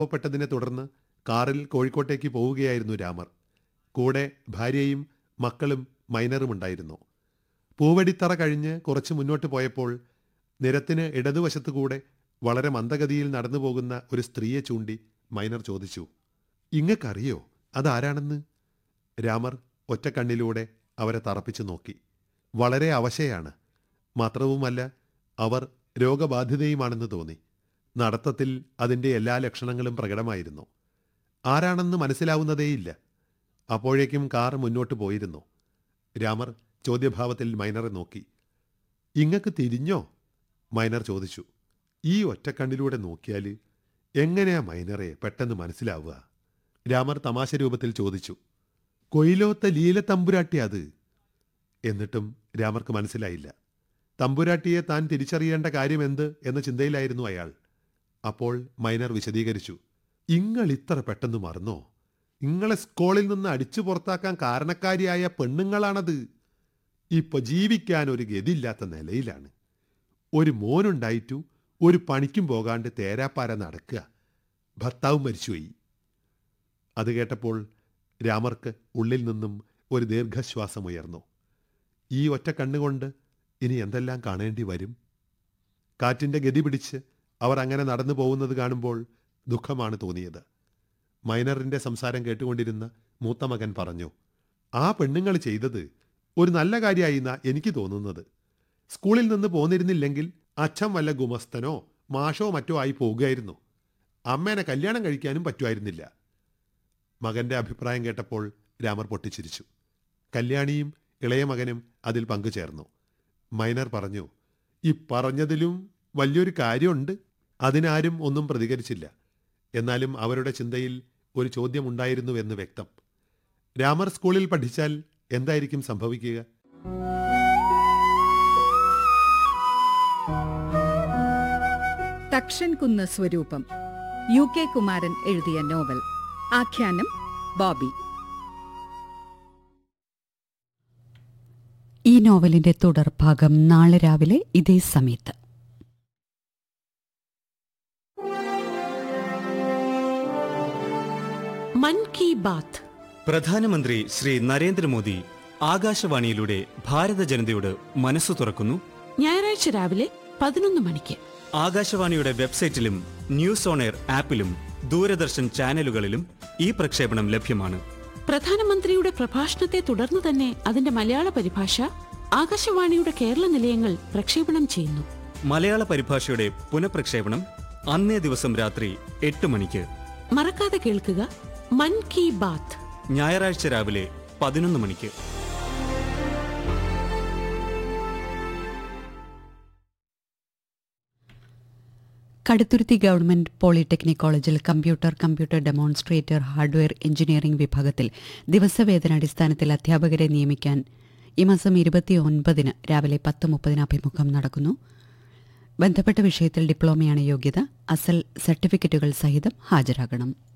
പ്പെട്ടതിനെ തുടർന്ന് കാറിൽ കോഴിക്കോട്ടേക്ക് പോവുകയായിരുന്നു രാമർ കൂടെ ഭാര്യയും മക്കളും മൈനറുമുണ്ടായിരുന്നു പൂവടിത്തറ കഴിഞ്ഞ് കുറച്ച് മുന്നോട്ട് പോയപ്പോൾ നിരത്തിന് ഇടതുവശത്തുകൂടെ വളരെ മന്ദഗതിയിൽ നടന്നു പോകുന്ന ഒരു സ്ത്രീയെ ചൂണ്ടി മൈനർ ചോദിച്ചു ഇങ്ങക്കറിയോ അതാരാണെന്ന് രാമർ ഒറ്റക്കണ്ണിലൂടെ അവരെ തറപ്പിച്ചു നോക്കി വളരെ അവശയാണ് മാത്രവുമല്ല അവർ രോഗബാധിതയുമാണെന്ന് തോന്നി നടത്തത്തിൽ അതിൻ്റെ എല്ലാ ലക്ഷണങ്ങളും പ്രകടമായിരുന്നു ആരാണെന്ന് മനസ്സിലാവുന്നതേയില്ല അപ്പോഴേക്കും കാർ മുന്നോട്ട് പോയിരുന്നു രാമർ ചോദ്യഭാവത്തിൽ മൈനറെ നോക്കി ഇങ്ങക്ക് തിരിഞ്ഞോ മൈനർ ചോദിച്ചു ഈ ഒറ്റക്കണ്ണിലൂടെ നോക്കിയാൽ എങ്ങനെയാ മൈനറെ പെട്ടെന്ന് മനസ്സിലാവുക രാമർ തമാശ രൂപത്തിൽ ചോദിച്ചു കൊയിലോത്ത ലീല തമ്പുരാട്ടി അത് എന്നിട്ടും രാമർക്ക് മനസ്സിലായില്ല തമ്പുരാട്ടിയെ താൻ തിരിച്ചറിയേണ്ട കാര്യമെന്ത് എന്ന ചിന്തയിലായിരുന്നു അയാൾ അപ്പോൾ മൈനർ വിശദീകരിച്ചു ഇങ്ങൾ ഇത്ര പെട്ടെന്ന് മറന്നോ ഇങ്ങളെ സ്കൂളിൽ നിന്ന് അടിച്ചു പുറത്താക്കാൻ കാരണക്കാരിയായ പെണ്ണുങ്ങളാണത് ഇപ്പൊ ജീവിക്കാൻ ഒരു ഗതിയില്ലാത്ത നിലയിലാണ് ഒരു മോനുണ്ടായിട്ടു ഒരു പണിക്കും പോകാണ്ട് തേരാപ്പാര നടക്കുക ഭർത്താവ് മരിച്ചുപോയി അത് കേട്ടപ്പോൾ രാമർക്ക് ഉള്ളിൽ നിന്നും ഒരു ദീർഘശ്വാസമുയർന്നു ഈ ഒറ്റ കണ്ണുകൊണ്ട് ഇനി എന്തെല്ലാം കാണേണ്ടി വരും കാറ്റിൻ്റെ ഗതി പിടിച്ച് അവർ അങ്ങനെ നടന്നു പോകുന്നത് കാണുമ്പോൾ ദുഃഖമാണ് തോന്നിയത് മൈനറിൻ്റെ സംസാരം കേട്ടുകൊണ്ടിരുന്ന മൂത്ത മകൻ പറഞ്ഞു ആ പെണ്ണുങ്ങൾ ചെയ്തത് ഒരു നല്ല കാര്യമായി എന്നാ എനിക്ക് തോന്നുന്നത് സ്കൂളിൽ നിന്ന് പോന്നിരുന്നില്ലെങ്കിൽ അച്ഛൻ വല്ല ഗുമസ്തനോ മാഷോ മറ്റോ ആയി പോകുകയായിരുന്നു അമ്മേനെ കല്യാണം കഴിക്കാനും പറ്റുമായിരുന്നില്ല മകന്റെ അഭിപ്രായം കേട്ടപ്പോൾ രാമർ പൊട്ടിച്ചിരിച്ചു കല്യാണിയും ഇളയ മകനും അതിൽ പങ്കുചേർന്നു മൈനർ പറഞ്ഞു ഈ പറഞ്ഞതിലും വലിയൊരു കാര്യമുണ്ട് അതിനാരും ഒന്നും പ്രതികരിച്ചില്ല എന്നാലും അവരുടെ ചിന്തയിൽ ഒരു ചോദ്യമുണ്ടായിരുന്നുവെന്ന് വ്യക്തം രാമർ സ്കൂളിൽ പഠിച്ചാൽ എന്തായിരിക്കും സംഭവിക്കുക തക്ഷൻകുന്ന് സ്വരൂപം യു കെ കുമാരൻ എഴുതിയ നോവൽ ആഖ്യാനം ബോബി ഈ നോവലിന്റെ തുടർഭാഗം നാളെ രാവിലെ ഇതേ സമയത്ത് മൻ കി ബാത്ത് പ്രധാനമന്ത്രി ശ്രീ നരേന്ദ്രമോദി ആകാശവാണിയിലൂടെ ഭാരത ജനതയോട് മനസ്സു തുറക്കുന്നു ഞായറാഴ്ച രാവിലെ പതിനൊന്ന് മണിക്ക് ആകാശവാണിയുടെ വെബ്സൈറ്റിലും ന്യൂസ് ഓൺ എയർ ആപ്പിലും ദൂരദർശൻ ചാനലുകളിലും ഈ പ്രക്ഷേപണം ലഭ്യമാണ് പ്രധാനമന്ത്രിയുടെ പ്രഭാഷണത്തെ തുടർന്ന് തന്നെ അതിന്റെ മലയാള പരിഭാഷ ആകാശവാണിയുടെ കേരള നിലയങ്ങൾ പ്രക്ഷേപണം ചെയ്യുന്നു മലയാള പരിഭാഷയുടെ പുനഃപ്രക്ഷേപണം അന്നേ ദിവസം രാത്രി എട്ട് മണിക്ക് മറക്കാതെ കേൾക്കുക മൻ കി ബാത്ത് ഞായറാഴ്ച രാവിലെ പതിനൊന്ന് മണിക്ക് കടുത്തുരുത്തി ഗവൺമെന്റ് പോളിടെക്നിക് കോളേജിൽ computer computer demonstrator hardware engineering വിഭാഗത്തിൽ ദിവസവേതനാടിസ്ഥാനത്തിൽ അധ്യാപകരെ നിയമിക്കാൻ ഈ മാസം ഇരുപത്തിയൊൻപതിന് രാവിലെ പത്ത് മുപ്പതിന് അഭിമുഖം നടക്കുന്നു ബന്ധപ്പെട്ട വിഷയത്തിൽ ഡിപ്ലോമയാണ് യോഗ്യത അസൽ സർട്ടിഫിക്കറ്റുകൾ സഹിതം ഹാജരാകണം